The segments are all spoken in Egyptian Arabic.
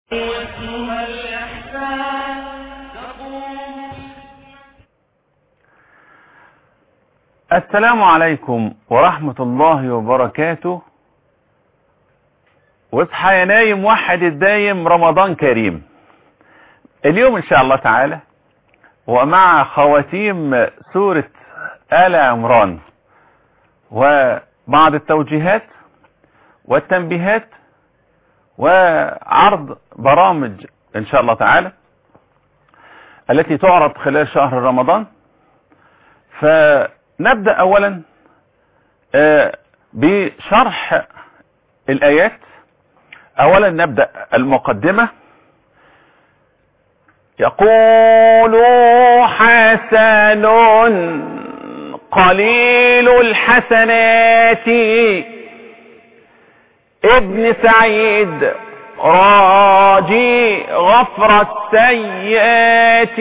واسمها الإحسان تقوم السلام عليكم ورحمة الله وبركاته واصحى يا نايم وحد الدايم رمضان كريم اليوم ان شاء الله تعالى ومع خواتيم سورة آل عمران وبعض التوجيهات والتنبيهات وعرض برامج ان شاء الله تعالى التي تعرض خلال شهر رمضان فنبدأ اولا آه، بشرح الايات اولا نبدأ المقدمة يقول حسن قليل الحسنات ابن سعيد راجي غفر السيئات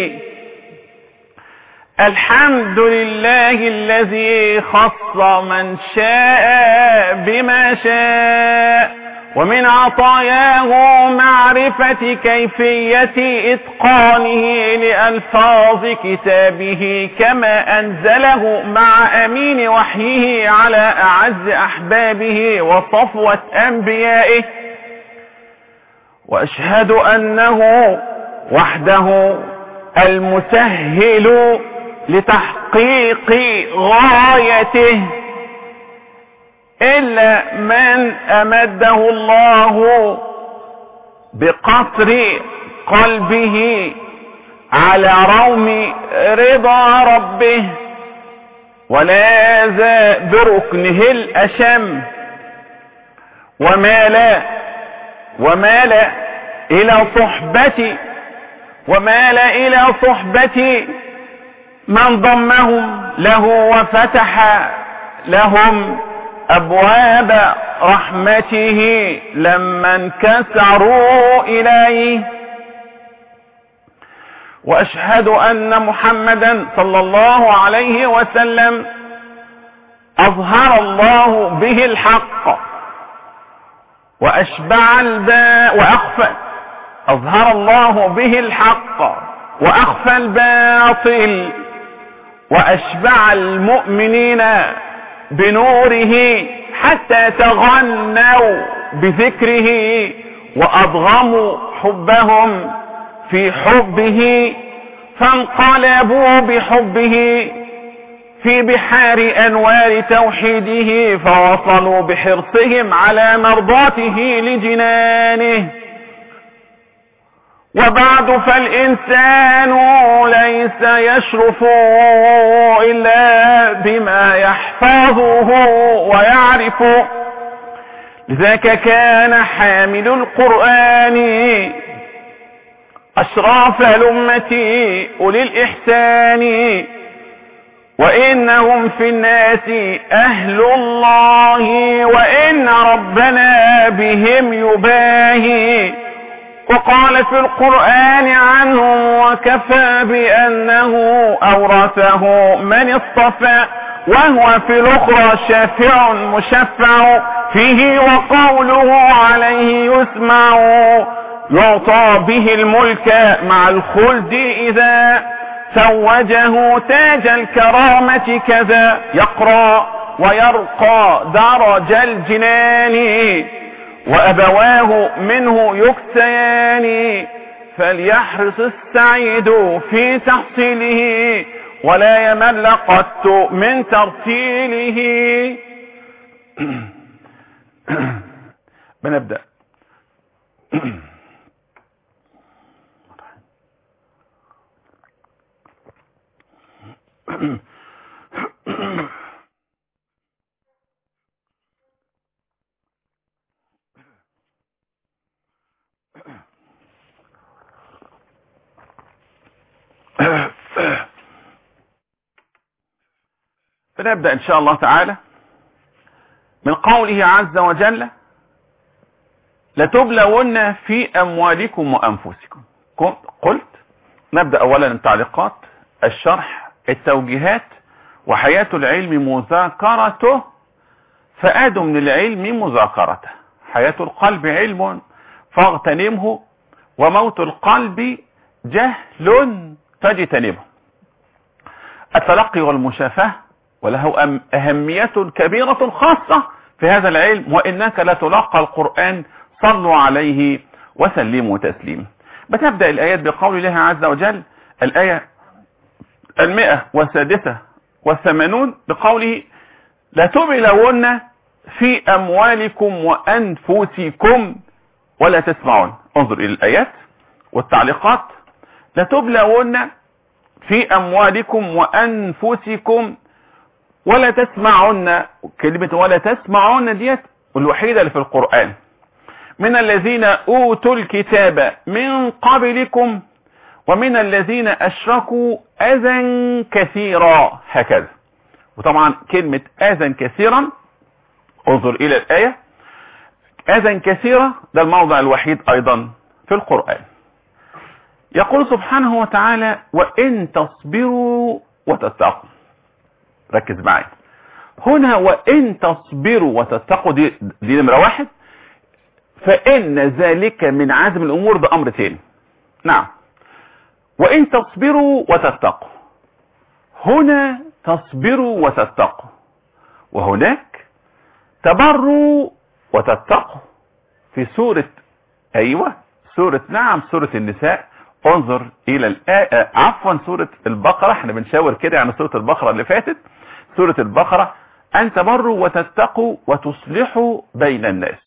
الحمد لله الذي خص من شاء بما شاء ومن عطاياه معرفة كيفية إتقانه لألفاظ كتابه كما أنزله مع أمين وحيه على أعز أحبابه وصفوة أنبيائه وأشهد أنه وحده المسهل لتحقيق غايته إلا من أمده الله بقصر قلبه على روم رضا ربه ولاذ بركنه الأشم ومال ومال إلى صحبة ومال إلى صحبة من ضمهم له وفتح لهم أبواب رحمته لما انكسروا إليه وأشهد أن محمدا صلى الله عليه وسلم أظهر الله به الحق وأشبع الباء وأخفى أظهر الله به الحق وأخفى الباطل وأشبع المؤمنين بنوره حتى تغنوا بذكره وأضغموا حبهم في حبه فانقلبوا بحبه في بحار أنوار توحيده فوصلوا بحرصهم على مرضاته لجنانه وبعد فالإنسان ليس يشرف إلا بما يحفظه ويعرف لذاك كان حامل القرآن أشراف الأمة أولي الإحسان وإنهم في الناس أهل الله وإن ربنا بهم يباهي وقال في القرآن عنهم وكفى بأنه أورثه من اصطفى وهو في الأخرى شافع مشفع فيه وقوله عليه يسمع يعطى به الملك مع الخلد إذا توجه تاج الكرامة كذا يقرأ ويرقى درج الجنان وأبواه منه يكسيان فليحرص السعيد في تحصيله ولا يمل قط من ترتيله بنبدأ فنبدأ إن شاء الله تعالى من قوله عز وجل لتبلون في أموالكم وأنفسكم قلت نبدأ أولا التعليقات الشرح التوجيهات وحياة العلم مذاكرته فآد من العلم مذاكرته حياة القلب علم فاغتنمه وموت القلب جهل فاجتنبه التلقي والمشافهة وله أم- أهمية كبيرة خاصة في هذا العلم وإنك لتلقى القرآن صلوا عليه وسلموا تسليما بتبدأ الآيات بقول الله عز وجل الآية المئة والسادسة والثمانون بقوله لتبلون في أموالكم وأنفسكم ولا تسمعون انظر إلى الآيات والتعليقات لتبلون في أموالكم وأنفسكم ولا تسمعن كلمة ولا تسمعن ديت الوحيدة اللي في القرآن من الذين أوتوا الكتاب من قبلكم ومن الذين أشركوا أذى كثيرا هكذا وطبعا كلمة أذى كثيرا انظر إلى الآية أذى كثيرا ده الموضع الوحيد أيضا في القرآن يقول سبحانه وتعالى وإن تصبروا وتتقوا ركز معي هنا وإن تصبروا وتتقوا دي, دي نمرة واحد فإن ذلك من عزم الأمور ده أمر تاني نعم وإن تصبروا وتتقوا هنا تصبروا وتتقوا وهناك تبروا وتتقوا في سورة أيوة سورة نعم سورة النساء انظر إلى الآية عفوا سورة البقرة احنا بنشاور كده يعني سورة البقرة اللي فاتت سورة البقرة أن تبروا وتتقوا وتصلحوا بين الناس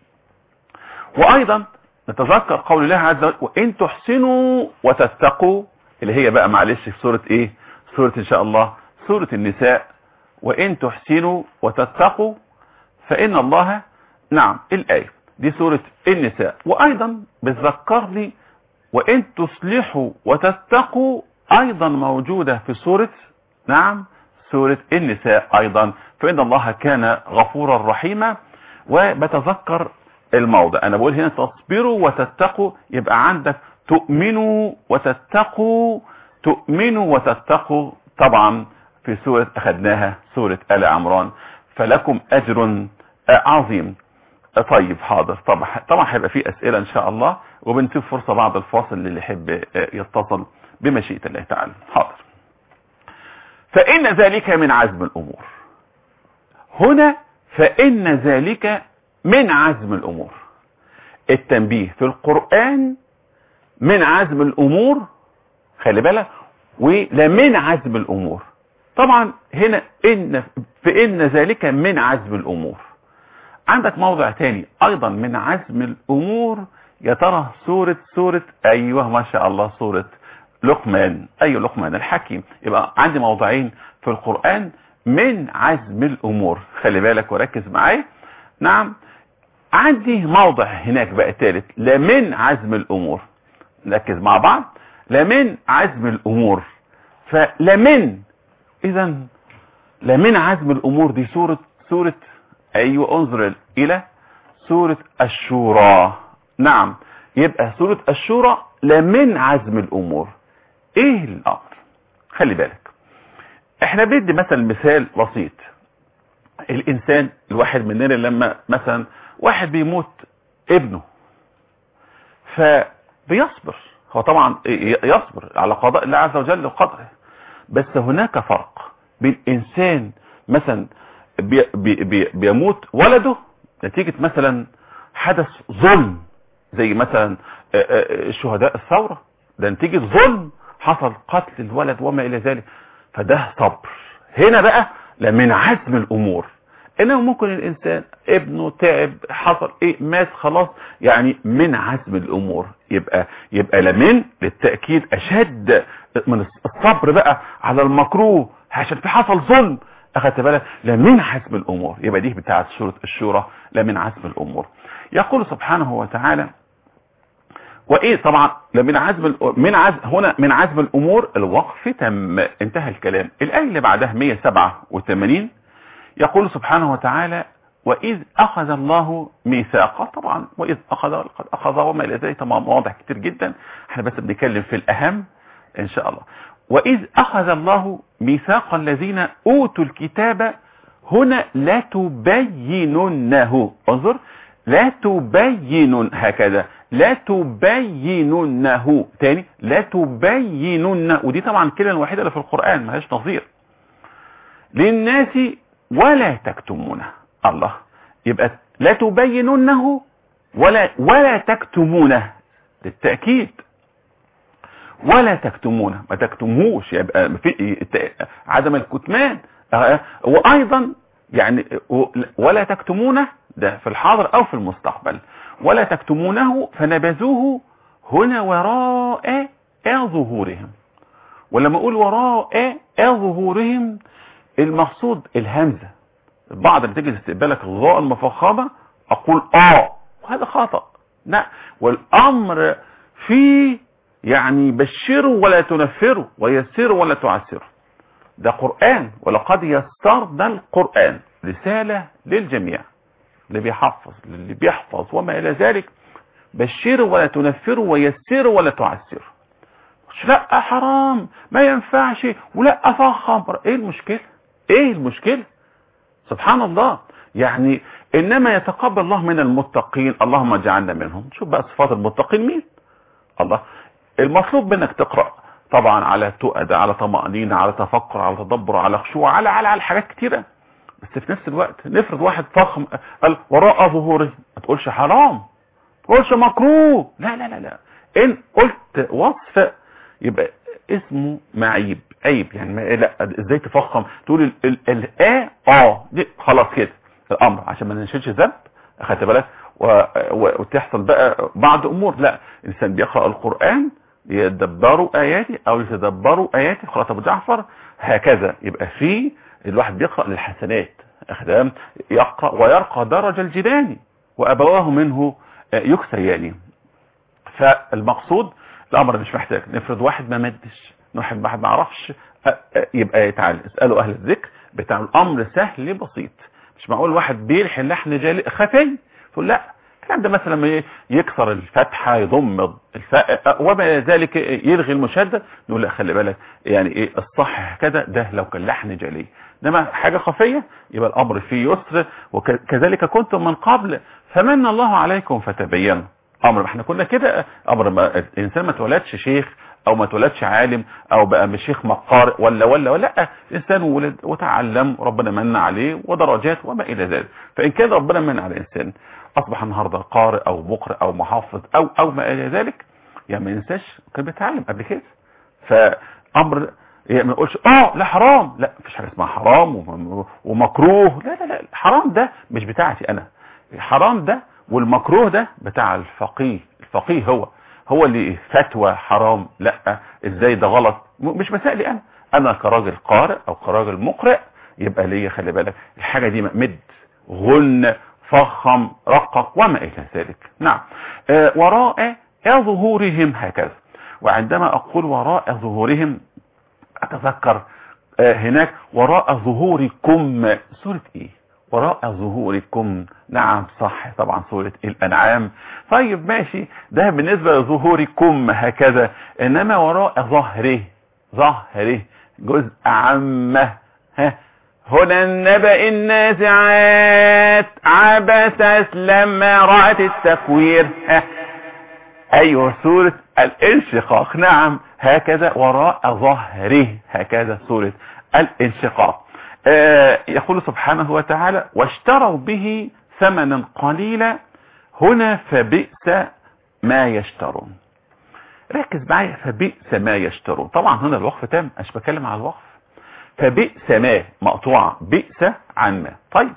وأيضا نتذكر قول الله عز وجل وإن تحسنوا وتتقوا اللي هي بقى معلش في سورة إيه سورة إن شاء الله سورة النساء وإن تحسنوا وتتقوا فإن الله نعم الآية دي سورة النساء وأيضا بتذكرني وإن تصلحوا وتتقوا أيضا موجودة في سورة نعم سورة النساء أيضا فإن الله كان غفورا رحيما وبتذكر الموضع أنا بقول هنا تصبروا وتتقوا يبقى عندك تؤمنوا وتتقوا تؤمنوا وتتقوا طبعا في سورة أخذناها سورة آل عمران فلكم أجر عظيم طيب حاضر طبعا طبعا هيبقى في أسئلة إن شاء الله وبنسيب فرصة بعد الفاصل للي يحب يتصل بمشيئة الله تعالى حاضر فإن ذلك من عزم الأمور هنا فإن ذلك من عزم الأمور التنبيه في القرآن من عزم الأمور خلي بالك ولا من عزم الأمور طبعا هنا إن فإن ذلك من عزم الأمور عندك موضع تاني أيضا من عزم الأمور يا ترى سورة سورة أيوه ما شاء الله سورة لقمان أي لقمان الحكيم يبقى عندي موضعين في القرآن من عزم الأمور خلي بالك وركز معايا نعم عندي موضع هناك بقى ثالث لا من عزم الأمور نركز مع بعض لا من عزم الأمور فلا من إذا لا من عزم الأمور دي سورة سورة أيوة انظر إلى سورة الشورى نعم يبقى سورة الشورى لا من عزم الأمور إيه الأمر خلي بالك احنا بدي مثلا مثال بسيط الإنسان الواحد مننا لما مثلا واحد بيموت ابنه فبيصبر هو طبعا يصبر على قضاء الله عز وجل وقدره بس هناك فرق بين انسان مثلا بي بي بيموت ولده نتيجة مثلا حدث ظلم زي مثلا شهداء الثورة ده نتيجة ظلم حصل قتل الولد وما الى ذلك فده صبر هنا بقى من عزم الامور انه ممكن الانسان ابنه تعب حصل ايه مات خلاص يعني من عزم الامور يبقى يبقى لمن للتأكيد اشد من الصبر بقى على المكروه عشان في حصل ظلم اخدت بالك لمن عزم الامور يبقى دي بتاعت سورة الشورى لمن عزم الامور يقول سبحانه وتعالى وايه طبعا لمن عزم من عزم هنا من عزم الامور الوقف تم انتهى الكلام الايه اللي بعدها 187 يقول سبحانه وتعالى وإذ أخذ الله ميثاقا طبعا وإذ أخذ قد أخذ وما إلى ذلك طبعا مواضع كتير جدا احنا بس بنتكلم في الأهم إن شاء الله وإذ أخذ الله ميثاق الذين أوتوا الكتاب هنا لا تبيننه انظر لا تبين هكذا لا تبيننه تاني لا تبيننه ودي طبعا الكلمة الوحيدة اللي في القرآن ملهاش نظير للناس ولا تكتمونه الله يبقى لا تبيننه ولا ولا تكتمونه للتأكيد ولا تكتمونه ما تكتموش يبقى في عدم الكتمان آه، وايضا يعني ولا تكتمونه ده في الحاضر او في المستقبل ولا تكتمونه فنبذوه هنا وراء ظهورهم ولما اقول وراء ظهورهم المقصود الهمزه بعض اللي تيجي تستقبلك الظاء المفخمه اقول اه وهذا خطا لا والامر في يعني بشروا ولا تنفروا ويسروا ولا تعسروا ده قرآن ولقد يسرنا القرآن رسالة للجميع اللي بيحفظ اللي بيحفظ وما إلى ذلك بشروا ولا تنفروا ويسروا ولا تعسروا مش لا حرام ما ينفعش ولا فخم ايه المشكلة ايه المشكلة سبحان الله يعني انما يتقبل الله من المتقين اللهم اجعلنا منهم شوف بقى صفات المتقين مين الله المطلوب منك تقرأ طبعا على تؤد على طمأنينة على تفكر على تدبر على خشوع على على على حاجات كتيرة بس في نفس الوقت نفرض واحد فخم قال وراء ظهوري ما تقولش حرام ما تقولش مكروه لا لا لا لا ان قلت وصف يبقى اسمه معيب عيب يعني ما لا ازاي تفخم تقول ال ال ال اه اه دي خلاص كده الامر عشان ما ننشلش ذنب اخدت بالك و- و- وتحصل بقى بعض امور لا الانسان بيقرا القران يدبروا اياتي او يتدبروا اياتي خلاص ابو جعفر هكذا يبقى في الواحد بيقرا للحسنات اخدام يقرا ويرقى درج الجنان وابواه منه يكسيان فالمقصود الامر مش محتاج نفرض واحد ما مدش واحد واحد ما عرفش أ- أ- يبقى يتعلم اسالوا اهل الذكر بتاع الامر سهل بسيط مش معقول واحد بيلحن لحن جالي خفي تقول لا الكلام ده مثلا إيه؟ يكسر الفتحة يضم الفاء وما إلى ذلك يلغي المشدد نقول لا خلي بالك يعني ايه الصح كده ده لو كان لحن جلي انما حاجة خفية يبقى الامر فيه يسر وكذلك كنتم من قبل فمن الله عليكم فتبينوا امر ما احنا كنا كده امر ما الانسان ما اتولدش شيخ او ما اتولدش عالم او بقى مش شيخ مقارئ ولا ولا ولا لا انسان ولد وتعلم وربنا من عليه ودرجات وما الى ذلك فان كان ربنا من على الانسان اصبح النهارده قارئ او مقرئ او محافظ او او ما الى ذلك يعني ما ينساش كان بيتعلم قبل كده فامر يعني ما يقولش اه لا حرام لا مفيش حاجه اسمها حرام وم- ومكروه لا لا لا الحرام ده مش بتاعتي انا الحرام ده والمكروه ده بتاع الفقيه الفقيه هو هو اللي فتوى حرام لا ازاي ده غلط م- مش مسائلي انا انا كراجل قارئ او كراجل مقرئ يبقى ليا خلي بالك الحاجه دي مد غن فخم رقق وما الى ذلك نعم آه وراء ظهورهم هكذا وعندما اقول وراء ظهورهم اتذكر آه هناك وراء ظهوركم سورة ايه وراء ظهوركم نعم صح طبعا سورة الانعام طيب ماشي ده بالنسبة لظهوركم هكذا انما وراء ظهره ظهره جزء عامة ها هنا النبأ النازعات عبست لما رأت التكوير ها ايوه سورة الانشقاق نعم هكذا وراء ظهره هكذا سورة الانشقاق آه يقول سبحانه وتعالى واشتروا به ثمنا قليلا هنا فبئس ما يشترون ركز معايا فبئس ما يشترون طبعا هنا الوقف تام مش بتكلم على الوقف فبئس ما مقطوعة بئس عن ما طيب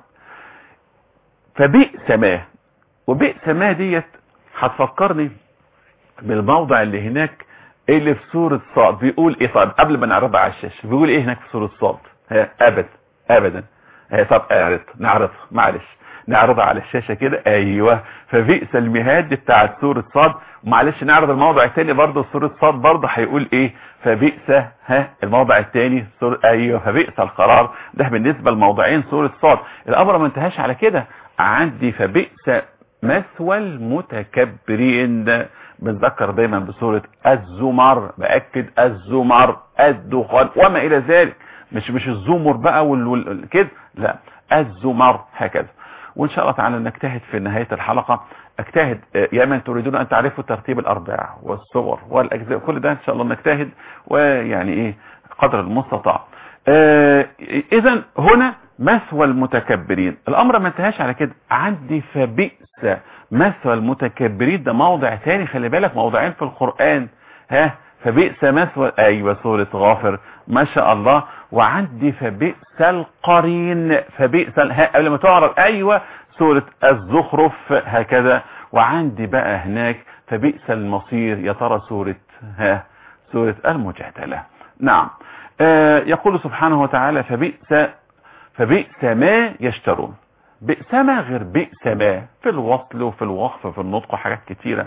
فبئس ما وبئس ما ديت هتفكرني بالموضع اللي هناك اللي في سورة صاد بيقول ايه طيب قبل ما نعرضها على الشاشة بيقول ايه هناك في سورة صاد ها ابدا ابدا ها طب اعرض نعرضها معلش نعرضها على الشاشة كده ايوه فبئس المهاد بتاعت سورة صاد معلش نعرض الموضع الثاني برضه سورة صاد برضه هيقول ايه فبئس ها الموضع الثاني سورة ايوه فبئس القرار ده بالنسبة لموضعين سورة صاد الامر ما انتهاش على كده عندي فبئس مثوى المتكبرين ده بنذكر دايما بسورة الزمر بأكد الزمر الدخان وما إلى ذلك مش مش الزمر بقى وال وال كده لا الزمر هكذا وإن شاء الله تعالى نجتهد في نهاية الحلقة اجتهد آه، يا من تريدون ان تعرفوا ترتيب الارباع والصور والاجزاء كل ده ان شاء الله نجتهد ويعني ايه قدر المستطاع آه، اذا هنا مثوى المتكبرين الامر ما انتهاش على كده عندي فبئس مثوى المتكبرين ده موضع ثاني خلي بالك موضعين في القرآن ها فبئس مثوى ايوه سورة غافر ما شاء الله وعندي فبئس القرين فبئس ال- ها قبل ما تعرض ايوه سورة الزخرف هكذا وعندي بقى هناك فبئس المصير يا ترى سورة ها سورة المجادلة نعم آه يقول سبحانه وتعالى فبئس فبئس ما يشترون بئس ما غير بئس ما في الوصل وفي الوقف وفي النطق وحاجات كتيرة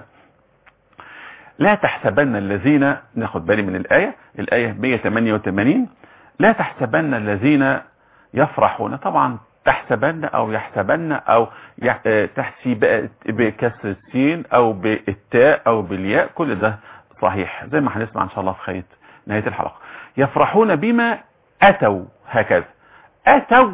لا تحسبن الذين ناخد بالي من الآية الآية 188 لا تحسبن الذين يفرحون طبعا تحسبن او يحسبن او يح- آه، تحسيب بكسر السين او بالتاء او بالياء كل ده صحيح زي ما هنسمع ان شاء الله في خيط نهاية الحلقة يفرحون بما اتوا هكذا اتوا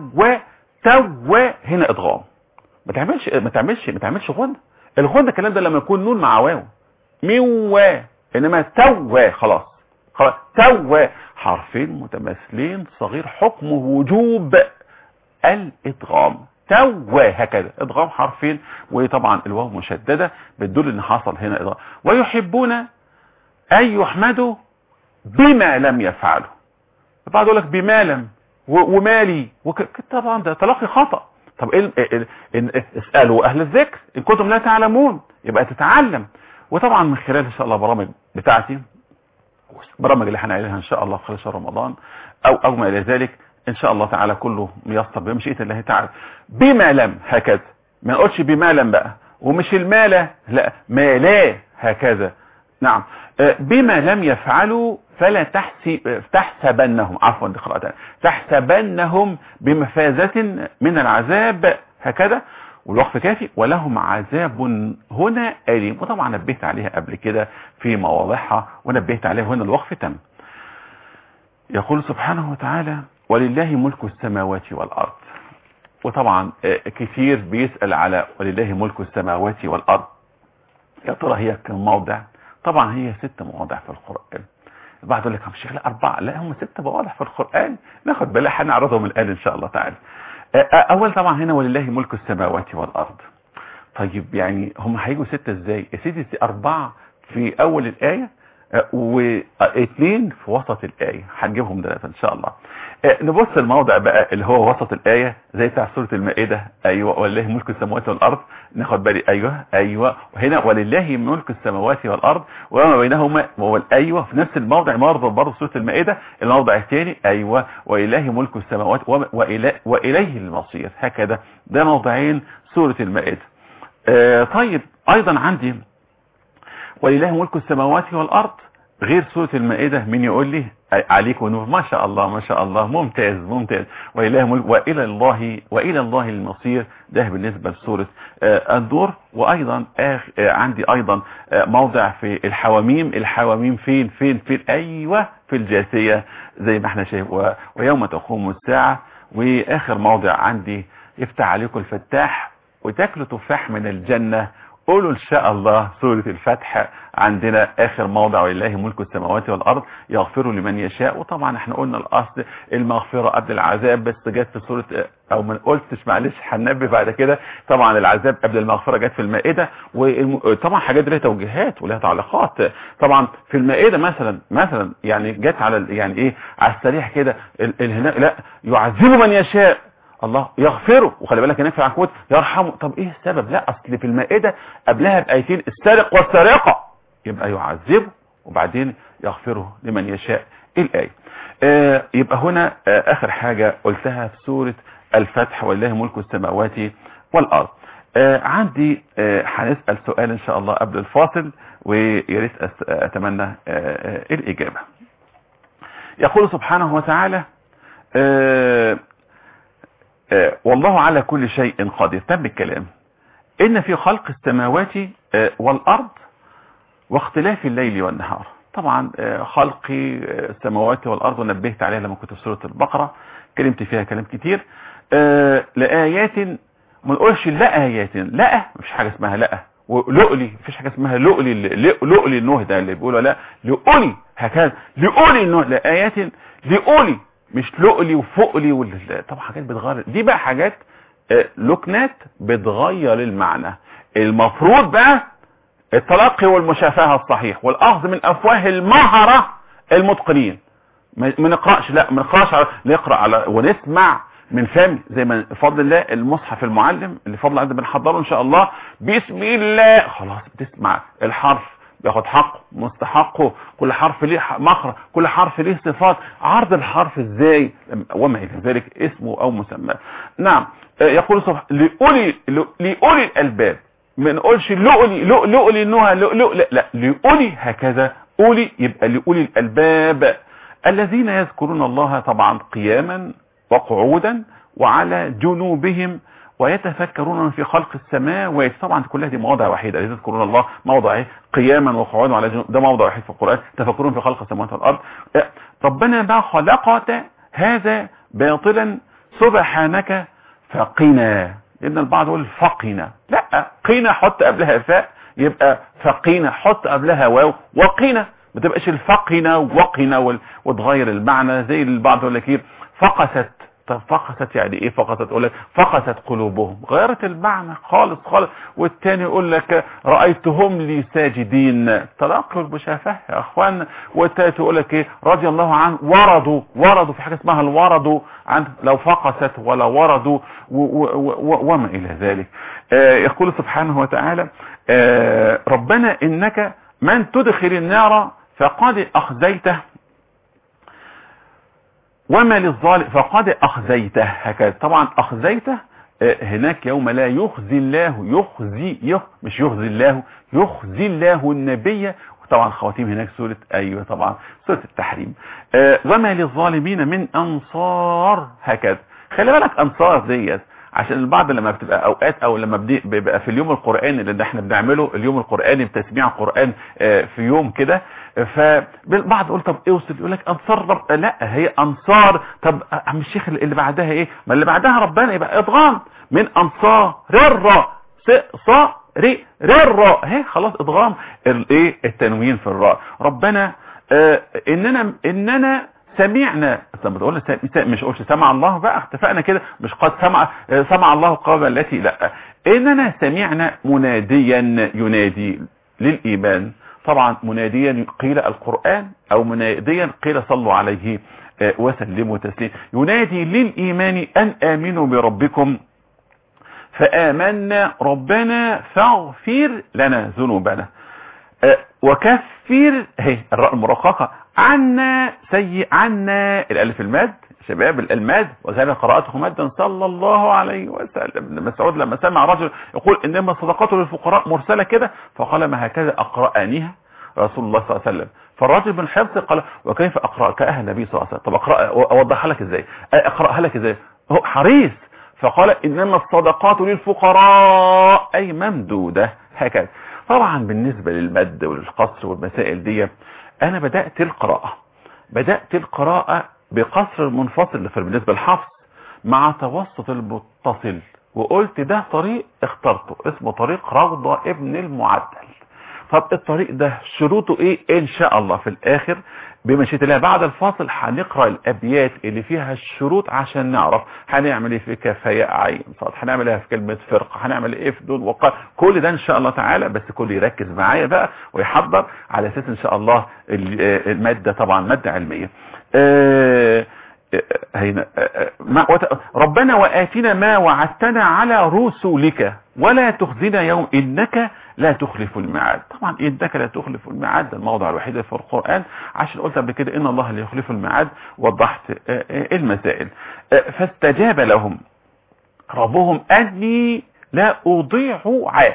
تو هنا ادغام ما تعملش ما تعملش ما تعملش غنى الغنى الكلام ده لما يكون نون مع واو ميو انما تو خلاص خلاص تو حرفين متماثلين صغير حكمه وجوب الادغام تو هكذا ادغام حرفين وطبعا الواو مشددة بتدل ان حصل هنا ادغام ويحبون ان يحمدوا بما لم يفعلوا بعض يقول لك بما لم و- ومالي وك... طبعا ده تلقي خطأ طب إيه ال- ال- ال- اسألوا اهل الذكر ان كنتم لا تعلمون يبقى تتعلم وطبعا من خلال ان شاء الله برامج بتاعتي برامج اللي هنعملها ان شاء الله خلال شهر رمضان او او ما الى ذلك ان شاء الله تعالى كله ميسر بمشيئة الله تعالى بما لم هكذا ما نقولش بما لم بقى ومش المال لا ما لا هكذا نعم آه، بما لم يفعلوا فلا تحسب تحسبنهم عفوا دي قراءة تحسبنهم بمفازة من العذاب هكذا والوقف كافي ولهم عذاب هنا أليم وطبعا نبهت عليها قبل كده في مواضعها ونبهت عليها هنا الوقف تم يقول سبحانه وتعالى ولله ملك السماوات والأرض وطبعا آه، كثير بيسأل على ولله ملك السماوات والأرض يا ترى هي كم موضع طبعا هي ست مواضع في القرآن البعض يقول لك يا شيخ لا أربعة لا هم ست مواضع في القرآن ناخد بالله هنعرضهم الآن إن شاء الله تعالى آه، آه، أول طبعا هنا ولله ملك السماوات والأرض طيب يعني هم هيجوا ستة ازاي يا سيدي أربعة في أول الآية آه، واثنين في وسط الآية هنجيبهم دلوقتي إن شاء الله آه، نبص الموضع بقى اللي هو وسط الآية زي بتاع سورة المائدة أيوة ولله ملك السماوات والأرض ناخد بالي أيوة أيوة وهنا ولله ملك السماوات والأرض وما بينهما هو الأيوة في نفس الموضع برضه برضه سورة المائدة الموضع الثاني أيوة ولله ملك السماوات وما- وإلى وإليه المصير هكذا ده موضعين سورة المائدة آه، طيب أيضا عندي ولله ملك السماوات والأرض غير سورة المائدة من يقول لي عليك ونور ما شاء الله ما شاء الله ممتاز ممتاز وإله ملك وإلى الله وإلى الله المصير ده بالنسبة لسورة آه، النور وأيضا آخ آه، عندي أيضا آه، موضع في الحواميم الحواميم فين فين فين أيوة في الجاثية زي ما احنا شايف و- ويوم تقوم الساعة وآخر موضع عندي يفتح عليكم الفتاح وتاكلوا تفاح من الجنة قولوا ان شاء الله سورة الفتح عندنا اخر موضع ولله ملك السماوات والارض يغفر لمن يشاء وطبعا احنا قلنا الاصل المغفرة قبل العذاب بس جت في سورة او ما قلتش معلش هننبه بعد كده طبعا العذاب قبل المغفرة جت في المائدة وطبعا حاجات لها توجيهات ولها تعليقات طبعا في المائدة مثلا مثلا يعني جت على ال- يعني ايه على السريع كده ال- ال- هنا لا يعذب من يشاء الله يغفره وخلي بالك هناك في العنكبوت يرحمه طب ايه السبب لا اصل في المائده قبلها بايتين السارق والسارقه يبقى يعذبه وبعدين يغفره لمن يشاء الايه آه يبقى هنا آه اخر حاجه قلتها في سوره الفتح ولله ملك السماوات والارض آه عندي آه هنسال سؤال ان شاء الله قبل الفاصل ويا ريت أس- اتمنى آه آه الاجابه يقول سبحانه وتعالى آه آه، والله على كل شيء قدير تم الكلام إن في خلق السماوات آه، والأرض واختلاف الليل والنهار طبعا آه، خلق آه، السماوات والأرض ونبهت عليها لما كنت في سورة البقرة كلمت فيها كلام كتير آه، لآيات ما نقولش لا آيات لا مش حاجة اسمها لا ولؤلي مفيش حاجه اسمها لؤلي لؤلي النوه ده اللي بيقولوا لا لؤلي هكذا لؤلي النوه لايات لؤلي مش لؤلي وفؤلي وال... طبعا حاجات بتغير دي بقى حاجات آه، لكنات بتغير المعنى المفروض بقى التلقي والمشافهه الصحيح والاخذ من افواه المهره المتقنين ما ما نقراش لا ما نقراش على نقرا على ونسمع من فم زي ما بفضل الله المصحف المعلم اللي فضل عندنا بنحضره ان شاء الله بسم الله خلاص بتسمع الحرف بياخد حقه مستحقه كل حرف ليه ح- مخرج كل حرف ليه صفات عرض الحرف ازاي وما الى ذلك اسمه او مسمى نعم آه، يقول سبحانه لأولي لأولي الألباب ما نقولش لؤلي لؤ- لؤلي نوها لؤلؤ لا لا لأولي هكذا أولي يبقى لأولي الألباب الذين يذكرون الله طبعا قياما وقعودا وعلى جنوبهم ويتفكرون في خلق السماوات طبعا كلها دي مواضع وحيده الذين يذكرون الله موضع إيه؟ قياما وقعودا وعلى جنوب ده موضع وحيد في القران تفكرون في خلق السماوات والارض آه، ربنا ما خلقت هذا باطلا سبحانك فقنا لان البعض يقول فقنا لا قنا حط قبلها فاء يبقى فقنا حط قبلها واو وقنا ما تبقاش الفقنا وقنا وال- وتغير المعنى زي البعض يقول لك ايه فقست طب فقست يعني ايه فقست يقول لك فقست قلوبهم غيرت المعنى خالص خالص والتاني يقول لك رايتهم لي ساجدين تلاقوا المشافهه يا اخوان والتالت يقول لك ايه رضي الله عنه وردوا وردوا في حاجه اسمها الوردوا عن لو فقست ولا وردوا و و و وما الى ذلك آه يقول سبحانه وتعالى آه ربنا انك من تدخل النار فقد اخزيته وما للظالم فقد اخزيته هكذا طبعا اخزيته آه، هناك يوم لا يخزي الله يخزي يخ مش يخزي الله يخزي الله النبي وطبعا خواتيم هناك سورة ايوه طبعا سورة التحريم آه، وما للظالمين من انصار هكذا خلي بالك انصار ديت عشان البعض لما بتبقى اوقات او لما بدي- بيبقى في اليوم القرآني اللي احنا بنعمله اليوم القرآني بتسميع قرآن آه، في يوم كده فالبعض يقول طب اوصل يقول لك انصار رب لا هي انصار طب عم الشيخ اللي بعدها ايه ما اللي بعدها ربنا يبقى ادغام من انصار الراء س ص ر ر الراء اهي خلاص ادغام الايه التنوين في الراء ربنا آه اننا اننا سمعنا لما تقول س- س- مش قلت سمع الله بقى اتفقنا كده مش قد سمع آه، سمع الله قال التي لا اننا سمعنا مناديا ينادي للايمان طبعا مناديا قيل القرآن او مناديا قيل صلوا عليه آه، وسلموا تسليم ينادي للإيمان أن آمنوا بربكم فآمنا ربنا فاغفر لنا ذنوبنا آه، وكفر هي الراء المرققة عنا سيء عنا الالف الماد شباب الالماد وكان قراءته مادا صلى الله عليه وسلم ابن مسعود لما سمع رجل يقول انما الصدقات للفقراء مرسله كده فقال ما هكذا اقرانيها رسول الله صلى الله عليه وسلم فالراجل من حفظ قال وكيف اقراها النبي صلى الله عليه وسلم طب اقرا اوضحها لك ازاي اقراها لك ازاي هو حريص فقال انما الصدقات للفقراء اي ممدوده هكذا طبعا بالنسبه للمد والقصر والمسائل دي انا بدات القراءه بدات القراءه بقصر المنفصل بالنسبه للحفظ مع توسط المتصل وقلت ده طريق اخترته اسمه طريق روضه ابن المعدل طب الطريق ده شروطه ايه ان شاء الله في الاخر بمشيئة الله بعد الفاصل هنقرا الابيات اللي فيها الشروط عشان نعرف هنعمل ايه في كفايه عين صاد هنعمل ايه في كلمه فرقه هنعمل ايه في دون وقال كل ده ان شاء الله تعالى بس كل يركز معايا بقى ويحضر على اساس ان شاء الله الماده طبعا ماده علميه آه هنا ما ربنا وآتنا ما وعدتنا على رسلك ولا تخزنا يوم إنك لا تخلف الميعاد طبعا إنك لا تخلف الميعاد ده الموضع الوحيد في القرآن عشان قلت قبل كده إن الله لا يخلف الميعاد وضحت المسائل فاستجاب لهم ربهم أني لا أضيع عا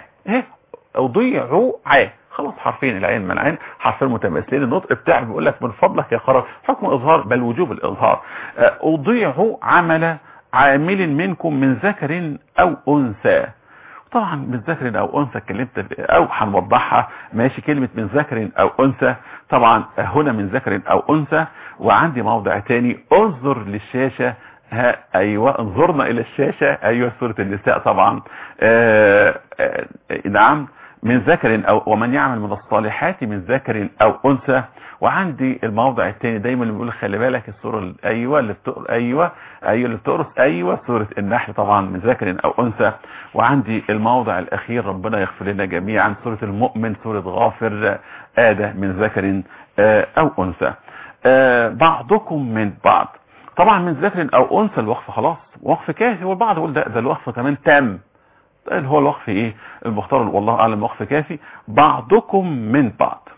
أضيع عا خلاص حرفين العين من العين حرفين متماثلين النطق بتاعك بيقول لك من فضلك يا قرار حكم اظهار بل وجوب الاظهار اضيع عمل عامل منكم من ذكر او انثى طبعا من ذكر او انثى اتكلمت او هنوضحها ماشي كلمة من ذكر او انثى طبعا هنا من ذكر او انثى وعندي موضع تاني انظر للشاشة ها ايوه انظرنا الى الشاشة ايوه سورة النساء طبعا آآ آآ نعم من ذكر او ومن يعمل من الصالحات من ذكر او انثى وعندي الموضع الثاني دايما اللي بيقول خلي بالك السوره ال- ايوه اللي بتقر ايوه ايوه اللي بتقرص ايوه سوره النحل طبعا من ذكر او انثى وعندي الموضع الاخير ربنا يغفر لنا جميعا سوره المؤمن سوره غافر ادى من ذكر آه، او انثى آه، بعضكم من بعض طبعا من ذكر او انثى الوقف خلاص وقف كافي والبعض يقول ده ده الوقف كمان تام اللي هو الوقف ايه المختار والله اعلم وقف كافي بعضكم من بعض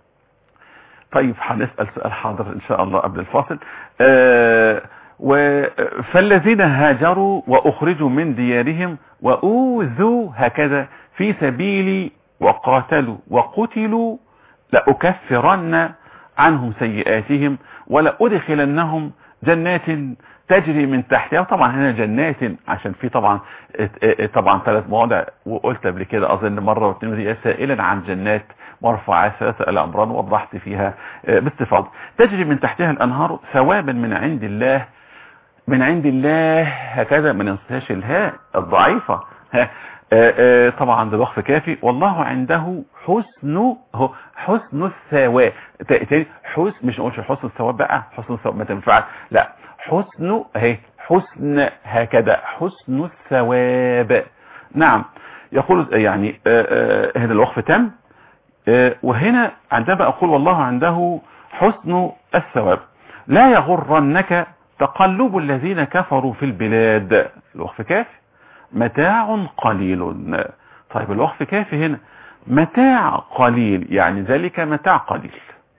طيب هنسال سؤال حاضر ان شاء الله قبل الفاصل آه و فالذين هاجروا واخرجوا من ديارهم واوذوا هكذا في سبيلي وقاتلوا وقتلوا لأكفرن عنهم سيئاتهم ولأدخلنهم جنات تجري من تحتها طبعا هنا جنات عشان في طبعا طبعا ثلاث مواضع وقلت قبل كده اظن مره واثنين ودي سائلا عن جنات مرفوعات ثلاثة الامران وضحت فيها باستفاضه تجري من تحتها الانهار ثوابا من عند الله من عند الله هكذا ما ننساش الهاء الضعيفه ها آآ آآ طبعا ده وقف كافي والله عنده حسن هو حسن الثواب تاني حسن مش نقولش حسن الثواب بقى حسن الثواب ما تنفعش لا حسن اهي حسن هكذا حسن الثواب نعم يقول يعني هذا الوقف تم وهنا عندما اقول والله عنده حسن الثواب لا يغرنك تقلب الذين كفروا في البلاد الوقف كافي متاع قليل طيب الوقف كافي هنا متاع قليل يعني ذلك متاع قليل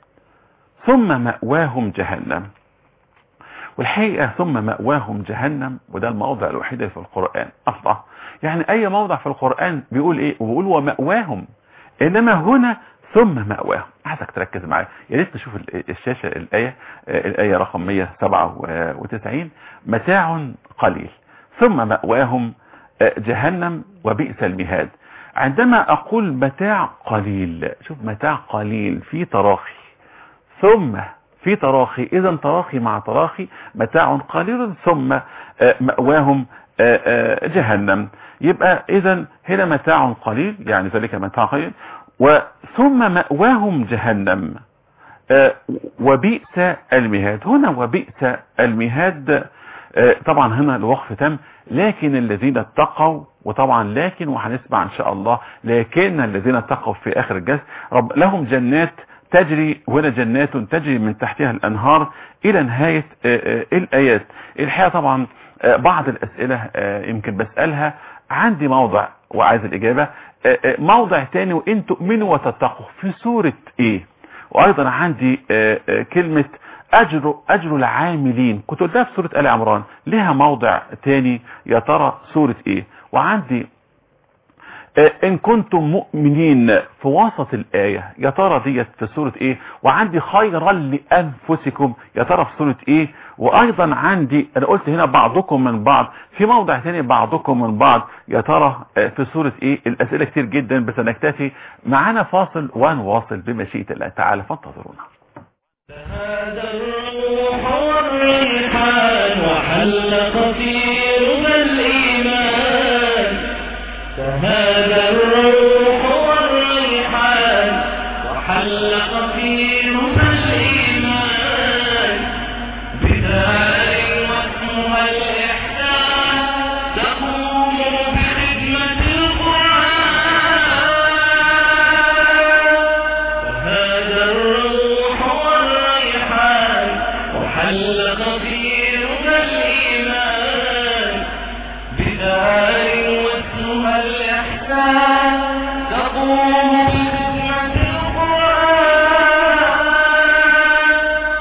ثم مأواهم جهنم والحقيقة ثم مأواهم جهنم وده الموضع الوحيد في القرآن أصلا يعني أي موضع في القرآن بيقول إيه وبيقول ومأواهم إنما هنا ثم مأواهم عايزك تركز معايا يا ريت تشوف الشاشة الآية الآية رقم 197 متاع قليل ثم مأواهم جهنم وبئس المهاد عندما أقول متاع قليل شوف متاع قليل في تراخي ثم في تراخي إذا تراخي مع تراخي متاع قليل ثم مأواهم جهنم يبقى إذا هنا متاع قليل يعني ذلك متاع قليل وثم مأواهم جهنم وبئس المهاد هنا وبئس المهاد طبعا هنا الوقف تم لكن الذين اتقوا وطبعا لكن وهنسمع ان شاء الله لكن الذين اتقوا في اخر الجزء رب لهم جنات تجري هنا جنات تجري من تحتها الانهار الى نهاية الايات الحقيقة طبعا بعض الاسئلة يمكن بسألها عندي موضع وعايز الاجابة موضع تاني وان تؤمنوا وتتقوا في سورة ايه وايضا عندي كلمة اجر اجر العاملين كنت قلتها في سورة ال عمران لها موضع تاني يا ترى سورة ايه وعندي ان كنتم مؤمنين في وسط الاية يا ترى ديت في سورة ايه وعندي خيرا لانفسكم يا ترى في سورة ايه وايضا عندي انا قلت هنا بعضكم من بعض في موضع تاني بعضكم من بعض يا ترى في سورة ايه الاسئلة كتير جدا بس نكتفي معانا فاصل ونواصل بمشيئة الله تعالى فانتظرونا هذا الروح والريحان وحلق في ربى الإيمان فهذا الروح والريحان وحلق في ربى الإيمان بدار واسمها الإحسان تقوم بخدمة القرآن فهذا الروح والريحان وحلق في ربى الإيمان بدار واسمها الإحسان تقوم بخدمة القرآن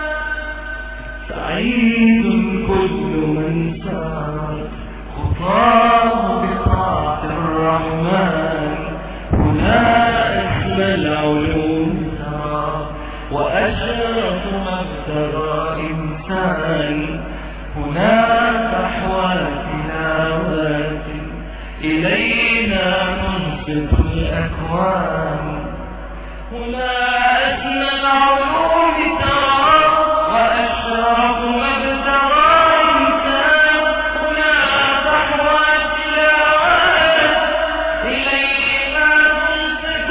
سعيد كل من سار خطاه بطاعة الرحمن هنا أسمى العلوم ترى وأشرف مبتغى إنسان هنا فحوى تلاوات إلينا تنصت الأكوان هنا أسمى العلوم ترى وأشرف مبتغى إنسان هنا فحوى تلاوات إلينا تنصت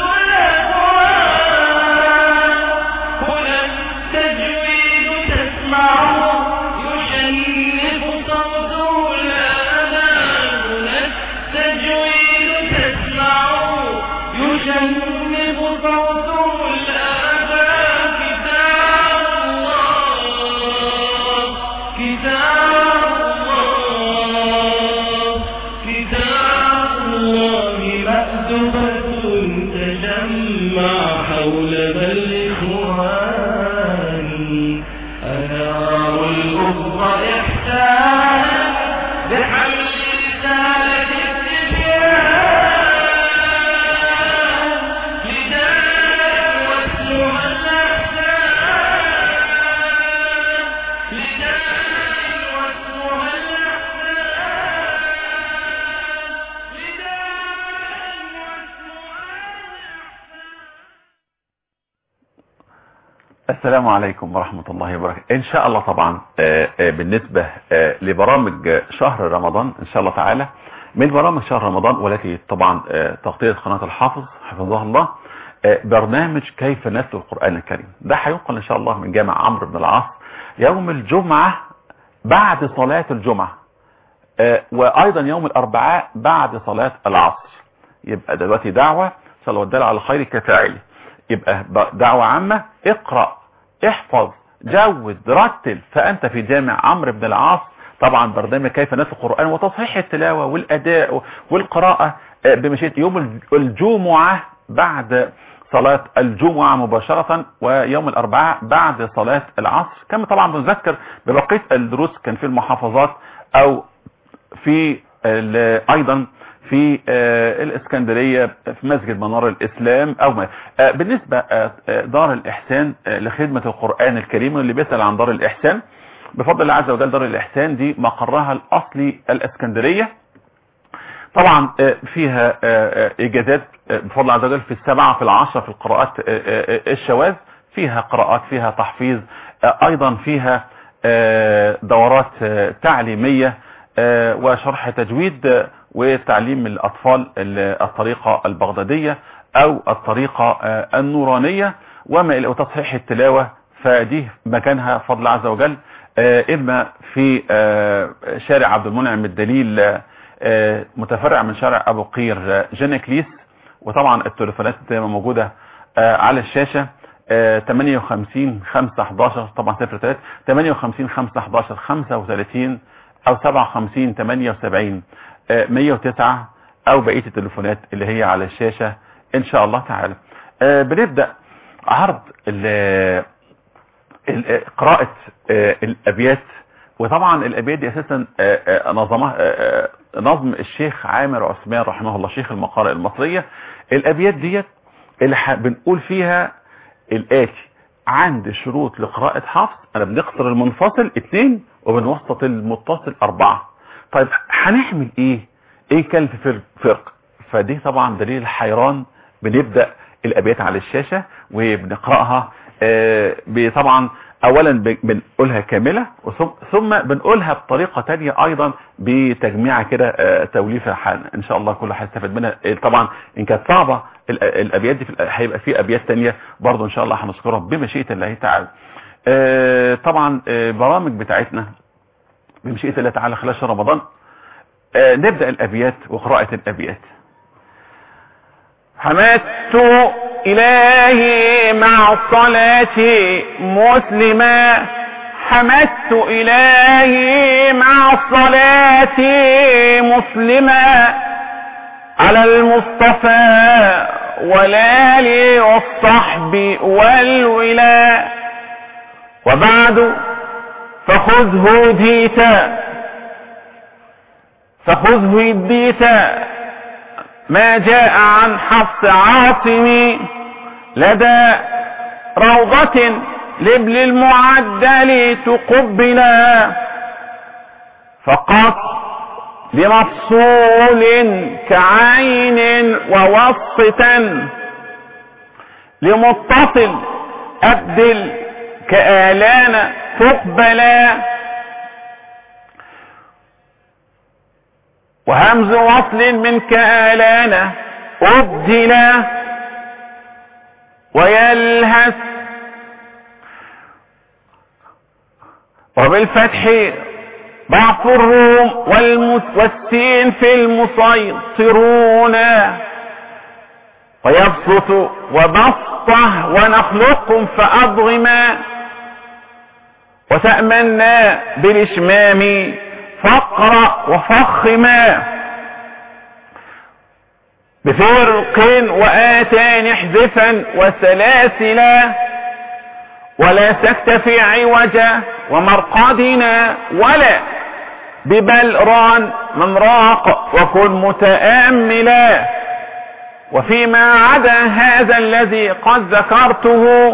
السلام عليكم ورحمة الله وبركاته ان شاء الله طبعا آه، آه، بالنسبة آه، لبرامج آه، شهر رمضان ان شاء الله تعالى من برامج شهر رمضان والتي طبعا آه، تغطية قناة الحافظ حفظها الله آه، برنامج كيف نتلو القرآن الكريم ده هينقل ان شاء الله من جامع عمرو بن العاص يوم الجمعة بعد صلاة الجمعة آه، وايضا يوم الاربعاء بعد صلاة العصر يبقى دلوقتي دعوة صلى الله على الخير كفاعله يبقى ب- دعوة عامة اقرأ احفظ جود رتل فانت في جامع عمرو بن العاص طبعا برنامج كيف نتلو القرآن وتصحيح التلاوة والاداء والقراءة آه، بمشيئة يوم الج- الجمعة بعد صلاة الجمعة مباشرة ويوم الاربعاء بعد صلاة العصر كما طبعا بنذكر ببقية الدروس كان في المحافظات او في ال- ايضا في آه، الاسكندرية في مسجد منار الاسلام او ما آه، بالنسبة آه، آه، دار الاحسان آه، لخدمة القرآن الكريم اللي بيسأل عن دار الاحسان بفضل الله عز وجل دار الاحسان دي مقرها الاصلي الاسكندرية طبعا آه، فيها آه، آه، اجازات آه، بفضل الله عز وجل في السبعة في العشرة في القراءات آه، آه، آه، الشواذ فيها قراءات فيها تحفيظ آه، ايضا فيها آه، دورات آه، تعليمية آه، وشرح تجويد آه، وتعليم الاطفال ال- الطريقة البغدادية او الطريقة آه، النورانية وما الى وتصحيح التلاوة فدي مكانها فضل الله عز وجل آه، اما في آه، شارع عبد المنعم الدليل آه، آه، متفرع من شارع ابو قير آه، جنكليس وطبعا التليفونات موجودة آه، على الشاشة آه، 58 5 11 طبعا 03 58 5 11 35 او 57 78 آه، 109 او بقية التليفونات اللي هي على الشاشة ان شاء الله تعالى آه، بنبدأ عرض ال- ال- قراءة آه، الابيات وطبعا الابيات دي اساسا آه، آه، نظمها آه، آه، نظم الشيخ عامر عثمان رحمه الله شيخ المقارئ المصرية الابيات ديت اللي ح- بنقول فيها الاتي عند شروط لقراءة حفص انا بنقصر المنفصل اتنين وبنوسط المتصل اربعة طيب هنعمل ايه ايه كان في فرق, فرق فدي طبعا دليل حيران بنبدأ الابيات على الشاشة وبنقرأها آه، ب- طبعا اولا ب- بنقولها كاملة وثم- ثم بنقولها بطريقة تانية ايضا بتجميعة كده آه، توليفة ح- ان شاء الله كل هيستفاد منها آه، طبعا ان كانت صعبة ال- الابيات دي في ال- هيبقى في ابيات تانية برضو ان شاء الله هنذكرها بمشيئة الله تعالى آه، طبعا آه، برامج بتاعتنا بمشيئة الله تعالى خلال شهر رمضان آه، نبدأ الابيات وقراءة الابيات حمدت إلهي مع الصلاة مسلما حمدت إلهي مع الصلاة مسلما على المصطفى والآل والصحب والولاء وبعد فخذه ديتا فخذه ديتا ما جاء عن حفص عاصم لدى روضة لابن المعدل تقبلا فقط لمفصول كعين ووسطا لمتصل أبدل كآلان تقبلا وهمز وصل من كآلان أبدلا ويلهث وبالفتح ضعف الروم والمس والسين في المسيطرون ويبسط وبسطه ونخلقكم فأضغما وتأمنا بالإشمام فقر وفخما بفرق وآتان احذفا وسلاسلا ولا تكتفي عوجا ومرقدنا ولا ببلران من راق وكن متآملا وفيما عدا هذا الذي قد ذكرته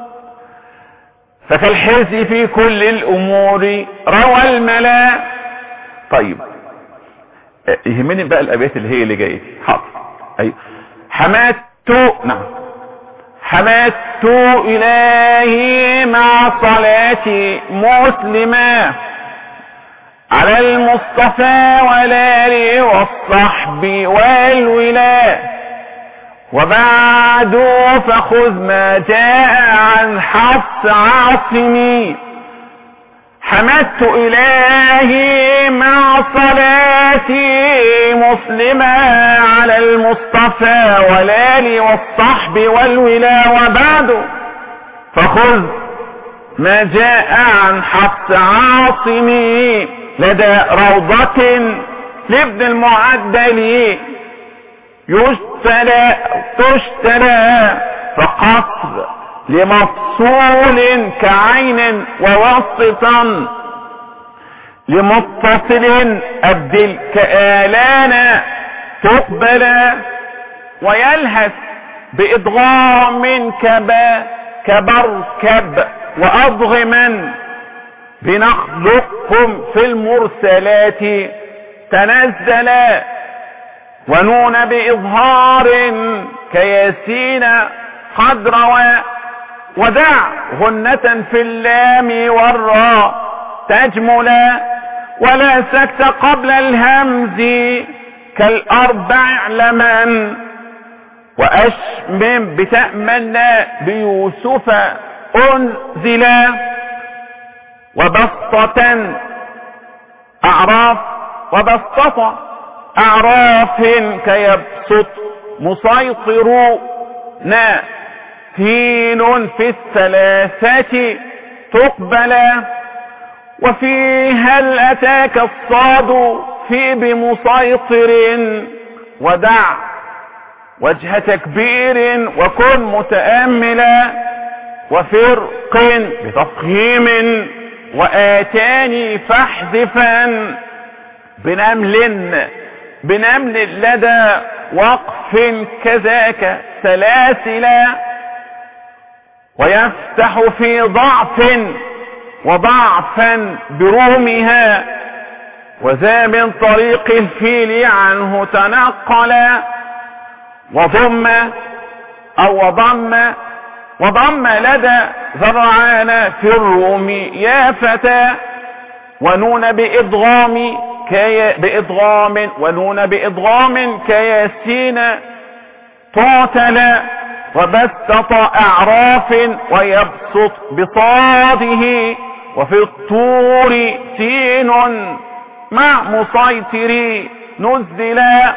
فكالحرز في كل الأمور روى الملا طيب يهمني بقى الأبيات اللي هي اللي جاية دي حاضر أيوة حمدت نعم حمدت إلهي مع صلاتي مسلما على المصطفى والآل والصحب والولاء وبعد فخذ ما جاء عن حفص عاصمي حمدت إلهي مع صلاتي مسلما على المصطفى والآل والصحب والولا وبعد فخذ ما جاء عن حفص عاصمي لدى روضة لابن المعدل يشترى تشترى فقصد لمفصول كعين ووسطا لمتصل أبدل كآلان تقبل ويلهث بإضغام كبا كبركب وأضغما بنخلقكم في المرسلات تنزلا ونون بإظهار كياسين قد روى ودع غنة في اللام والراء تجملا ولا سكت قبل الهمز كالأربع لمن وأشمم بتأمنا بيوسف أنزلا وبسطة أعراف وبسطة أعراف كيبسط مسيطرون تين في الثلاثة تقبل وفي هل أتاك الصاد في بمسيطر ودع وجه تكبير وكن متأملا وفرق بتفخيم وآتاني فاحذفا بنمل بنمل لدى وقف كذاك سلاسلا ويفتح في ضعف وضعفا برومها وذا من طريق الفيل عنه تنقل وضم او وضم وضم لدى ذرعان في الروم يا فتى ونون بإضغام كي بإضغام ونون بإضغام كياسين تعتل وبسط أعراف ويبسط بصاده وفي الطور سين مع مسيطر نزلا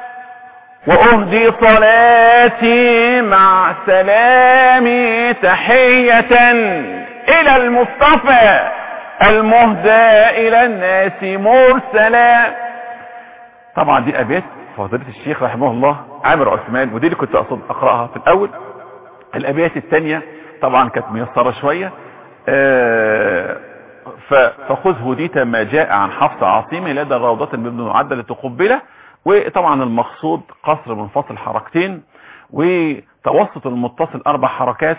وأهدي صلاتي مع سلامي تحية إلى المصطفى المهدى إلى الناس مرسلا طبعا دي أبيات فضيلة الشيخ رحمه الله عامر عثمان ودي اللي كنت أقصد أقرأها في الأول الأبيات الثانية طبعا كانت ميسرة شوية آه فخذ هديت ما جاء عن حفص عاصمي لدى الروضة بابن معدل تقبله وطبعا المقصود قصر منفصل حركتين وتوسط المتصل اربع حركات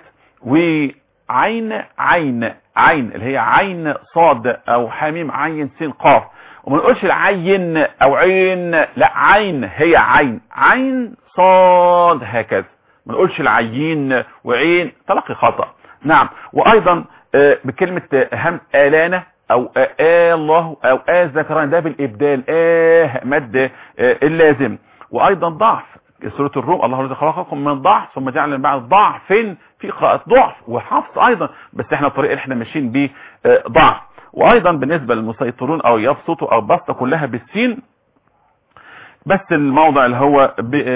وعين عين عين اللي هي عين صاد او حميم عين سين قاف وما نقولش العين او عين لا عين هي عين عين صاد هكذا ما نقولش العين وعين تلقي خطأ نعم وايضا بكلمة هم آلانة او آه الله او آه ذكران ده بالابدال آه مد اللازم وايضا ضعف سورة الروم الله الذي خلقكم من ضعف ثم جعل من بعد ضعف في قراءة ضعف وحفظ ايضا بس احنا الطريقة اللي احنا ماشيين بيه ضعف وايضا بالنسبة للمسيطرون او يبسطوا او بسطة كلها بالسين بس الموضع اللي هو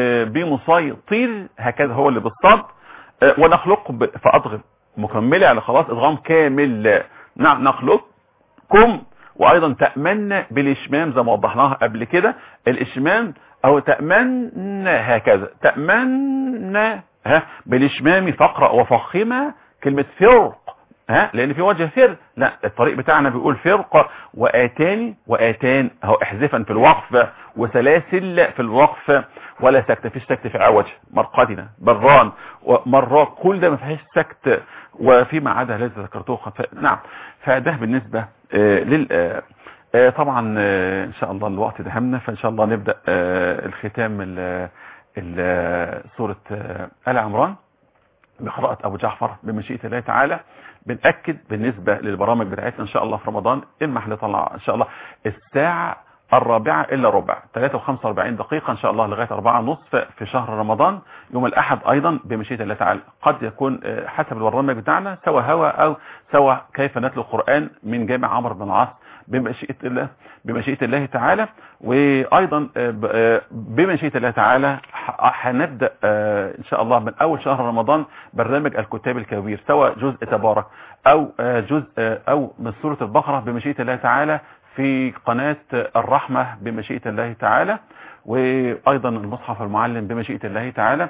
بمسيطر هكذا هو اللي بالصد ونخلق فاضغم مكملة يعني خلاص ادغام كامل نعم نخلقكم وايضا تأمن بالاشمام زي ما وضحناها قبل كده الاشمام او تأمن هكذا تأمن ها بالاشمام فقرأ وفخمة كلمة فرق ها لان في وجه فر لا الطريق بتاعنا بيقول فرق واتاني واتان اهو احذفا في الوقف وسلاسل في الوقف ولا سكت فيش سكت في عوج مرقدنا بران ومرات كل ده ما فيهاش سكت وفيما عدا الذي ذكرته ف... نعم فده بالنسبة آه لل آه آه طبعا آه ان شاء الله الوقت دهمنا فان شاء الله نبدأ آه الختام ال... ال... سورة آه آل عمران بقراءة أبو جعفر بمشيئة الله تعالى بنأكد بالنسبة للبرامج بتاعتنا إن شاء الله في رمضان إما هنطلع إن شاء الله الساعة الرابعة إلا ربع 3 و45 دقيقة إن شاء الله لغاية 4 نصف في شهر رمضان يوم الأحد أيضا بمشيئة الله تعالى قد يكون آه، حسب البرنامج بتاعنا سواء هوا أو سواء كيف نتلو القرآن من جامع عمرو بن العاص بمشيئة الله بمشيئة الله تعالى وأيضا آه، ب- آه، بمشيئة الله تعالى ح- هنبدأ آه، إن شاء الله من أول شهر رمضان برنامج الكتاب الكبير سواء جزء تبارك أو آه، جزء آه، أو من سورة البقرة بمشيئة الله تعالى في قناة الرحمة بمشيئة الله تعالى وأيضا المصحف المعلم بمشيئة الله تعالى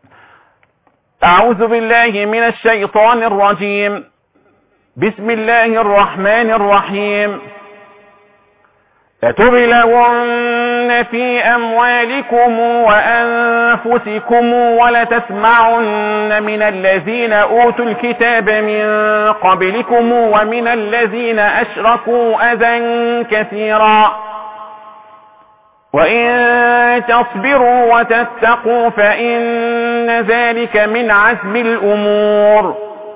أعوذ بالله من الشيطان الرجيم بسم الله الرحمن الرحيم لتبلغن في أموالكم وأنفسكم ولتسمعن من الذين أوتوا الكتاب من قبلكم ومن الذين أشركوا أذى كثيرا وإن تصبروا وتتقوا فإن ذلك من عزم الأمور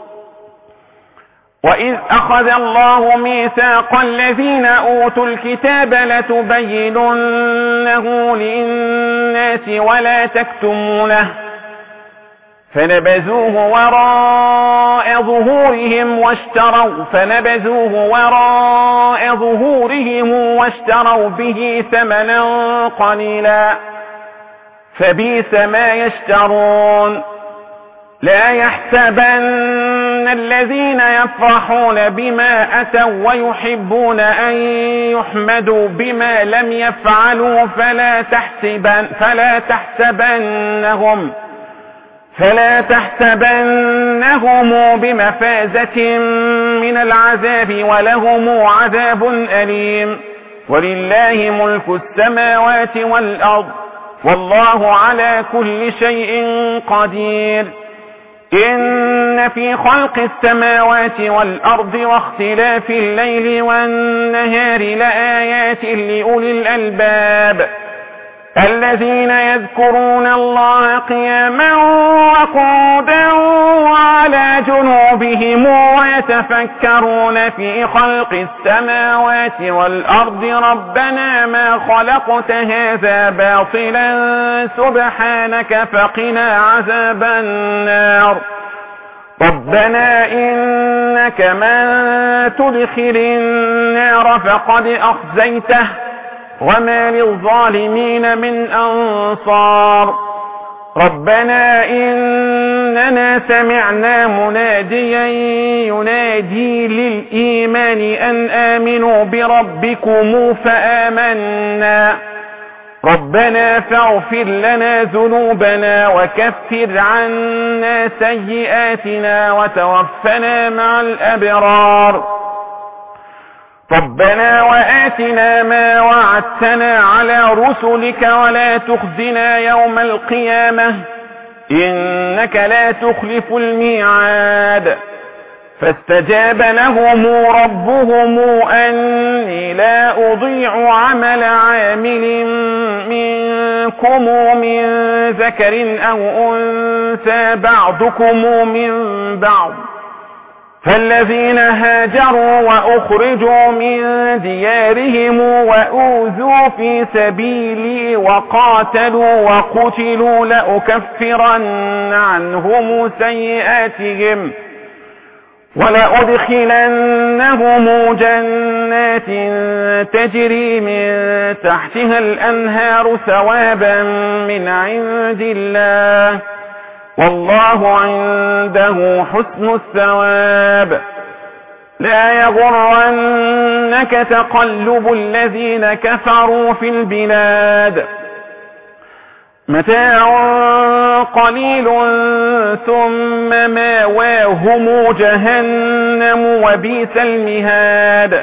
وإذ أخذ الله ميثاق الذين أوتوا الكتاب لتبيننه للناس ولا تكتمونه فنبذوه وراء ظهورهم واشتروا فنبذوه وراء ظهورهم واشتروا به ثمنا قليلا فبئس ما يشترون لا يحسبن الذين يفرحون بما أتوا ويحبون أن يحمدوا بما لم يفعلوا فلا تحسبن فلا تحسبنهم فلا تحسبنهم بمفازة من العذاب ولهم عذاب أليم ولله ملك السماوات والأرض والله على كل شيء قدير إن في خلق السماوات والأرض واختلاف الليل والنهار لآيات لأولي الألباب الذين يذكرون الله قياما وقعودا وعلى جنوبهم ويتفكرون في خلق السماوات والأرض ربنا ما خلقت هذا باطلا سبحانك فقنا عذاب النار ربنا إنك من تدخل النار فقد أخزيته وما للظالمين من أنصار ربنا إننا سمعنا مناديا ينادي للإيمان أن آمنوا بربكم فآمنا ربنا فاغفر لنا ذنوبنا وكفر عنا سيئاتنا وتوفنا مع الأبرار ربنا وآتنا ما وعدتنا على رسلك ولا تخزنا يوم القيامة إنك لا تخلف الميعاد فاستجاب لهم ربهم أني لا أضيع عمل عامل منكم من ذكر أو أنثى بعضكم من بعض فالذين هاجروا وأخرجوا من ديارهم وأوذوا في سبيلي وقاتلوا وقتلوا لأكفرن عنهم سيئاتهم ولأدخلنهم جنات تجري من تحتها الأنهار ثوابا من عند الله والله عنده حسن الثواب لا يغرنك تقلب الذين كفروا في البلاد متاع قليل ثم ماواهم جهنم وبئس المهاد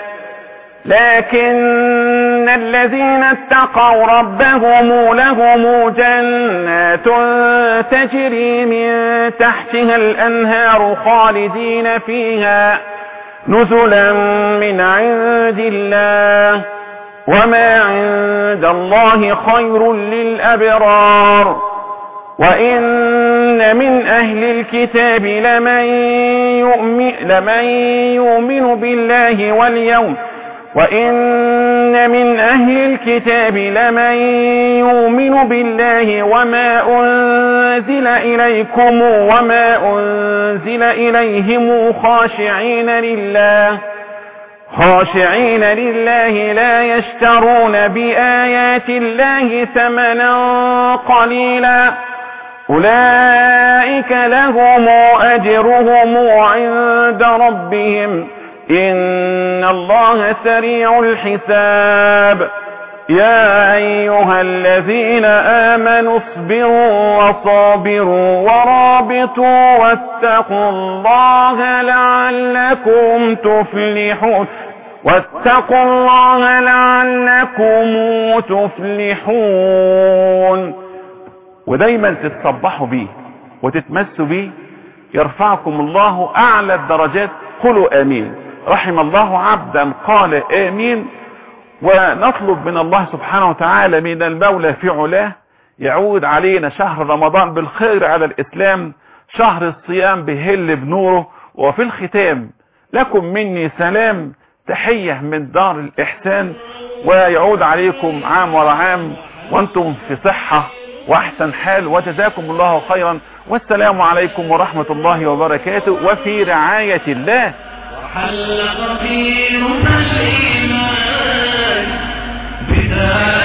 لكن الذين اتقوا ربهم لهم جنات تجري من تحتها الأنهار خالدين فيها نزلا من عند الله وما عند الله خير للأبرار وإن وإن من أهل الكتاب لمن يؤمن, لمن يؤمن بالله واليوم وإن من أهل الكتاب لمن يؤمن بالله وما أنزل إليكم وما أنزل إليهم خاشعين لله خاشعين لله لا يشترون بآيات الله ثمنا قليلا أولئك لهم أجرهم عند ربهم إن الله سريع الحساب يا أيها الذين آمنوا اصبروا وصابروا ورابطوا واتقوا الله لعلكم تفلحون واتقوا الله لعلكم تفلحون ودايما تتصبحوا بيه وتتمسوا بيه يرفعكم الله اعلى الدرجات قولوا امين رحم الله عبدا قال امين ونطلب من الله سبحانه وتعالى من المولى في علاه يعود علينا شهر رمضان بالخير على الاسلام شهر الصيام بهل بنوره وفي الختام لكم مني سلام تحية من دار الاحسان ويعود عليكم عام ورا عام وانتم في صحة واحسن حال وجزاكم الله خيرا والسلام عليكم ورحمة الله وبركاته وفي رعاية الله وحلق في نفس الإيمان بداية